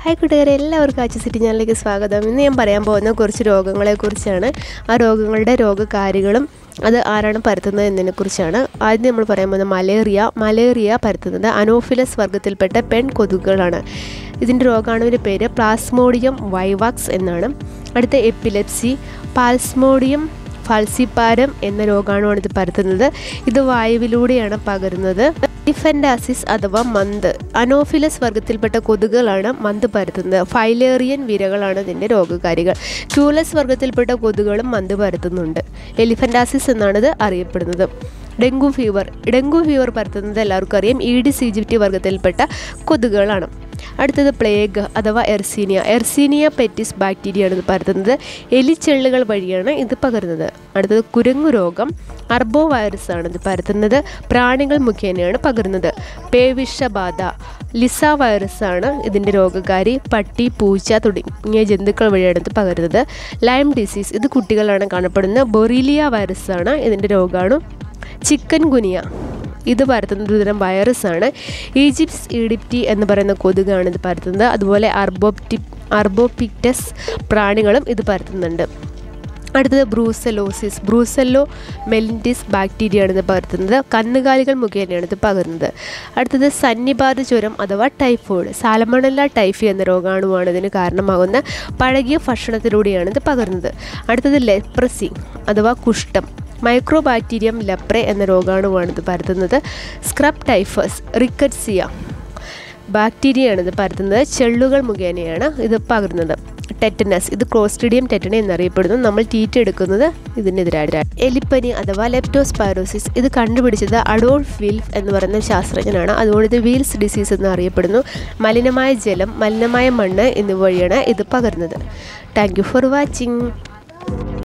hi കൂട്ടുകാരെ എല്ലാവർക്കും ആച്ച് city ചാനലിലേക്ക് സ്വാഗതം ഇന്ന് ഞാൻ പറയാൻ പോകുന്ന കുറച്ച് രോഗങ്ങളെക്കുറിച്ചാണ് ആ രോഗങ്ങളുടെ രോഗകാരികളും അത് ആരാണ് പരത്തുന്നത് എന്നതിനെക്കുറിച്ചാണ് ആദ്യം നമ്മൾ പറയാൻ പോകുന്നത് മലേറിയ മലേറിയ പരത്തുന്നത് അനോഫിലസ് വർഗ്ഗത്തിൽപ്പെട്ട പെൺ കൊതുകുകളാണ് ഇതിൻ്റെ രോഗാണുവിൻ്റെ പേര് പ്ലാസ്മോഡിയം വൈവാക്സ് എന്നാണ് അടുത്ത എപ്പിലെപ്സി പാൽസ്മോഡിയം ഫാൽസിപ്പാരം എന്ന രോഗാണുവാണ് ഇത് പരത്തുന്നത് ഇത് വായുവിലൂടെയാണ് പകരുന്നത് ഡിഫൻഡാസിസ് അഥവാ മന്ത് അനോഫിലസ് വർഗ്ഗത്തിൽപ്പെട്ട കൊതുകുകളാണ് മന്ത് പരത്തുന്നത് ഫൈലേറിയൻ വിരകളാണ് ഇതിൻ്റെ രോഗകാരികൾ ക്യൂലസ് വർഗ്ഗത്തിൽപ്പെട്ട കൊതുകുകളും മന്ത് പരത്തുന്നുണ്ട് എലിഫൻഡാസിസ് എന്നാണ് ഇത് അറിയപ്പെടുന്നത് ഡെങ്കു ഫീവർ ഡെങ്കു ഫീവർ പരത്തുന്നത് എല്ലാവർക്കും അറിയാം ഈഡിസ് ഈജിപ്റ്റി വർഗ്ഗത്തിൽപ്പെട്ട കൊതുകുകളാണ് അടുത്തത് പ്ലേഗ് അഥവാ എർസീനിയ എർസീനിയ പെറ്റിസ് ബാക്ടീരിയയാണ് ഇത് പരത്തുന്നത് എലിച്ചെള്ളുകൾ വഴിയാണ് ഇത് പകരുന്നത് അടുത്തത് കുരങ്ങു രോഗം അർബോ വൈറസ് ആണ് ഇത് പരത്തുന്നത് പ്രാണികൾ മുഖേനയാണ് പകരുന്നത് പേവിഷബാധ ലിസ വൈറസ് ആണ് ഇതിൻ്റെ രോഗകാരി പട്ടി പൂച്ച തുടങ്ങിയ ജന്തുക്കൾ വഴിയാണ് ഇത് പകരുന്നത് ലൈം ഡിസീസ് ഇത് കുട്ടികളാണ് കാണപ്പെടുന്നത് ബൊറീലിയ വൈറസ് ആണ് ഇതിൻ്റെ രോഗാണു ചിക്കൻ ഗുനിയ ഇത് പരത്തുന്നത് തരം വൈറസാണ് ഈജിപ്സ് ഈഡിപ്റ്റി എന്ന് പറയുന്ന കൊതുകാണ് ഇത് പരത്തുന്നത് അതുപോലെ അർബോപ്റ്റി അർബോപിക്റ്റസ് പ്രാണികളും ഇത് പരത്തുന്നുണ്ട് അടുത്തത് ബ്രൂസലോസിസ് ബ്രൂസല്ലോ മെലിൻറ്റിസ് ബാക്ടീരിയയാണ് ഇത് പകർത്തുന്നത് കന്നുകാലികൾ മുഖേനയാണ് ഇത് പകരുന്നത് അടുത്തത് സന്നിപാത ജ്വരം അഥവാ ടൈഫോയിഡ് സാലമണല്ല ടൈഫി എന്ന രോഗാണുവാണ് ഇതിന് കാരണമാകുന്ന പഴകിയ ഭക്ഷണത്തിലൂടെയാണ് ഇത് പകരുന്നത് അടുത്തത് ലെപ്രസി അഥവാ കുഷ്ഠം മൈക്രോ ബാക്ടീരിയം ലെപ്രെ എന്ന രോഗാണുവാണ് ഇത് പരത്തുന്നത് സ്ക്രബ് ടൈഫസ് റിക്കറ്റ്സിയ ബാക്ടീരിയയാണ് ഇത് പരത്തുന്നത് ചെള്ളുകൾ മുഖേനയാണ് ഇത് പകരുന്നത് ടെറ്റനസ് ഇത് ക്ലോസ്ട്രിഡിയം ടെറ്റന എന്നറിയപ്പെടുന്നു നമ്മൾ ടീറ്റ് എടുക്കുന്നത് ഇതിനെതിരായിട്ടാണ് എലിപ്പനി അഥവാ ലെപ്റ്റോസ്പൈറോസിസ് ഇത് കണ്ടുപിടിച്ചത് അഡോൾഫ് വിൽഫ് എന്ന് പറയുന്ന ശാസ്ത്രജ്ഞനാണ് അതുകൊണ്ട് ഇത് വീൽസ് ഡിസീസ് എന്ന് അറിയപ്പെടുന്നു മലിനമായ ജലം മലിനമായ മണ്ണ് എന്നിവ വഴിയാണ് ഇത് പകരുന്നത് താങ്ക് യു ഫോർ വാച്ചിങ്